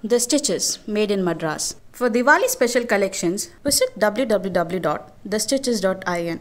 The Stitches, made in Madras. For Diwali special collections, visit www.thestitches.in.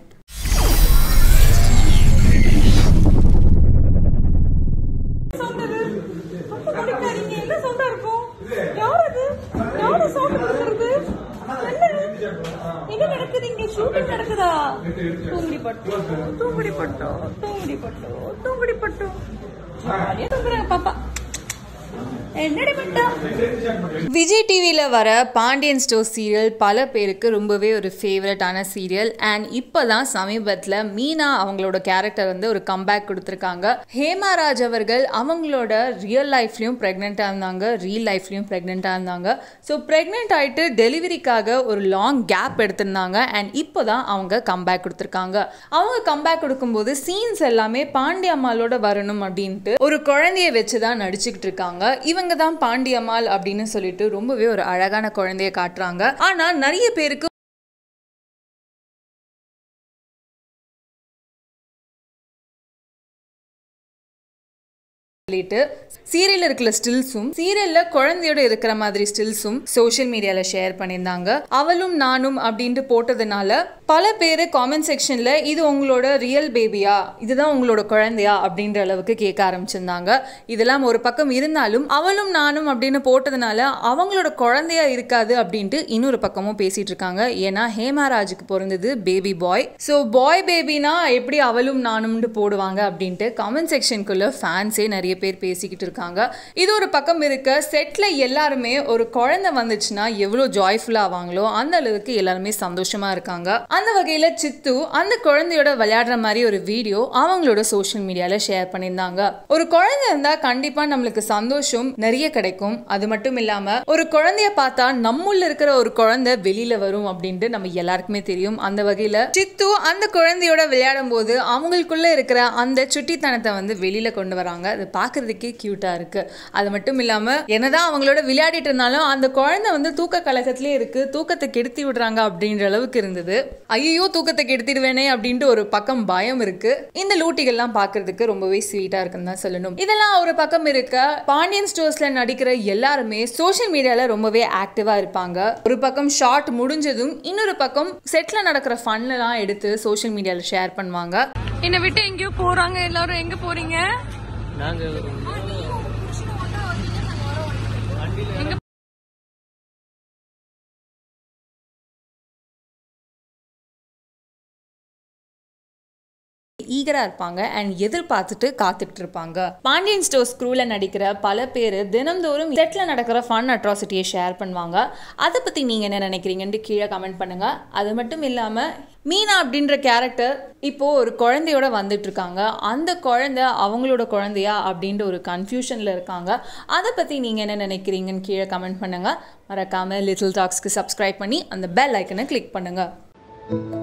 சவுண்டது ரொம்ப குடிக்காதீங்க என்ன சவுண்டா இருக்கும் யார் அது யாரு சவுண்ட் கொடுக்கறது என்ன என்ன நடக்குது இங்க ஷூட்டிங் நடக்குதா தூங்குடி பட்டு தூங்குடி பட்டு தூங்குடி பட்டு தூங்குடி பட்டு ஜாலியா தூங்குறாங்க பாப்பா என்னடி பட்டா விஜய் டிவியில் வர பாண்டியன் ஸ்டோர் சீரியல் பல பேருக்கு ரொம்பவே ஒரு ஃபேவரட்டான சீரியல் அண்ட் இப்போ தான் சமீபத்தில் மீனா அவங்களோட கேரக்டர் வந்து ஒரு கம்பேக் கொடுத்துருக்காங்க ஹேமாராஜ் அவர்கள் அவங்களோட ரியல் லைஃப்லையும் ப்ரெக்னெண்ட்டாக இருந்தாங்க ரியல் லைஃப்லையும் ப்ரெக்னெண்ட்டாக இருந்தாங்க ஸோ ப்ரெக்னென்ட் ஆகிட்டு டெலிவரிக்காக ஒரு லாங் கேப் எடுத்திருந்தாங்க அண்ட் இப்போ தான் அவங்க கம்பேக் கொடுத்துருக்காங்க அவங்க கம்பேக் கொடுக்கும்போது சீன்ஸ் எல்லாமே பாண்டியம்மாளோட வரணும் அப்படின்ட்டு ஒரு குழந்தைய வச்சு தான் நடிச்சுக்கிட்டு இருக்காங்க இவங்க தான் பாண்டியம்மாள் அப்படின்னு சொல்லிட்டு ரொம்பவே ஒரு அழகான குழந்தைய காட்டுறாங்க ஆனா நிறைய பேருக்கு சொல்லிட்டு சீரியல்ல இருக்கிற ஸ்டில்ஸும் சீரியல்ல குழந்தையோட இருக்கிற மாதிரி ஸ்டில்ஸும் சோஷியல் மீடியால ஷேர் பண்ணியிருந்தாங்க அவளும் நானும் அப்படின்ட்டு போட்டதுனால பல பேர் காமெண்ட் செக்ஷன்ல இது உங்களோட ரியல் பேபியா இதுதான் உங்களோட குழந்தையா அப்படின்ற அளவுக்கு கேட்க ஆரம்பிச்சிருந்தாங்க இதெல்லாம் ஒரு பக்கம் இருந்தாலும் அவளும் நானும் அப்படின்னு போட்டதுனால அவங்களோட குழந்தையா இருக்காது அப்படின்ட்டு இன்னொரு பக்கமும் பேசிட்டு இருக்காங்க ஏன்னா ஹேமாராஜுக்கு பிறந்தது பேபி பாய் ஸோ பாய் பேபினா எப்படி அவளும் நானும்னு போடுவாங்க அப்படின்ட்டு கமெண்ட் செக்ஷனுக்குள்ள ஃபேன்ஸே நிறைய பேர் பேசிக்கிட்டு இருக்காங்க இது ஒரு பக்கம் இருக்க செட்ல எல்லாருமே ஒரு குழந்தை வந்துச்சுன்னா எவ்வளோ ஜாய்ஃபுல்லாக ஆவாங்களோ அந்த அளவுக்கு எல்லாருமே சந்தோஷமா இருக்காங்க அந்த வகையில் சித்து அந்த குழந்தையோட விளையாடுற மாதிரி ஒரு வீடியோ அவங்களோட சோஷியல் மீடியால ஷேர் பண்ணியிருந்தாங்க ஒரு குழந்தை இருந்தா கண்டிப்பா நம்மளுக்கு சந்தோஷம் நிறைய கிடைக்கும் அது மட்டும் இல்லாம ஒரு குழந்தைய பார்த்தா நம்முள்ள இருக்கிற ஒரு குழந்தை வெளியில வரும் அப்படின்ட்டு நம்ம எல்லாருக்குமே தெரியும் அந்த வகையில சித்து அந்த குழந்தையோட விளையாடும் போது அவங்களுக்குள்ள இருக்கிற அந்த சுட்டித்தனத்தை வந்து வெளியில கொண்டு வராங்க அது பார்க்கறதுக்கே கியூட்டா இருக்கு அது மட்டும் இல்லாம என்னதான் அவங்களோட விளையாடிட்டு இருந்தாலும் அந்த குழந்தை வந்து தூக்க கலக்கத்திலே இருக்கு தூக்கத்தை கெடுத்தி விடுறாங்க அப்படின்ற அளவுக்கு இருந்தது ஐயோ தூக்கத்தை கெடுத்திடுவேனே அப்படின்ட்டு ஒரு பக்கம் பயம் இருக்கு இந்த லூட்டிகள்லாம் பார்க்கறதுக்கு ரொம்பவே ஸ்வீட்டா இருக்குன்னு தான் சொல்லணும் இதெல்லாம் ஒரு பக்கம் இருக்க பாண்டியன் ஸ்டோர்ஸ்ல நடிக்கிற எல்லாருமே சோஷியல் மீடியால ரொம்பவே ஆக்டிவா இருப்பாங்க ஒரு பக்கம் ஷார்ட் முடிஞ்சதும் இன்னொரு பக்கம் செட்ல நடக்கிற ஃபன்லாம் எடுத்து சோஷியல் மீடியால ஷேர் பண்ணுவாங்க என்னை விட்டு எங்கேயோ போறாங்க எல்லாரும் எங்க போறீங்க நாங்க ஈகரா இருப்பாங்க அண்ட் எதிர்பார்த்துட்டு காத்துட்டு இருப்பாங்க பாண்டியன் ஸ்டோர்ஸ் க்ரூல நடிக்கிற பல பேர் தினம்தோறும் செட்ல நடக்கிற ஃபன் அட்ராசிட்டியை ஷேர் பண்ணுவாங்க அதை பத்தி நீங்க என்ன நினைக்கிறீங்கன்னு கீழே கமெண்ட் பண்ணுங்க அது மட்டும் இல்லாம மீனா அப்படின்ற கேரக்டர் இப்போ ஒரு குழந்தையோட வந்துட்டு இருக்காங்க அந்த குழந்தை அவங்களோட குழந்தையா அப்படின்ற ஒரு கன்ஃபியூஷன்ல இருக்காங்க அதை பத்தி நீங்க என்ன நினைக்கிறீங்கன்னு கீழே கமெண்ட் பண்ணுங்க மறக்காம லிட்டில் டாக்ஸ்க்கு சப்ஸ்கிரைப் பண்ணி அந்த பெல் ஐக்கனை கிளிக் பண்ணுங்க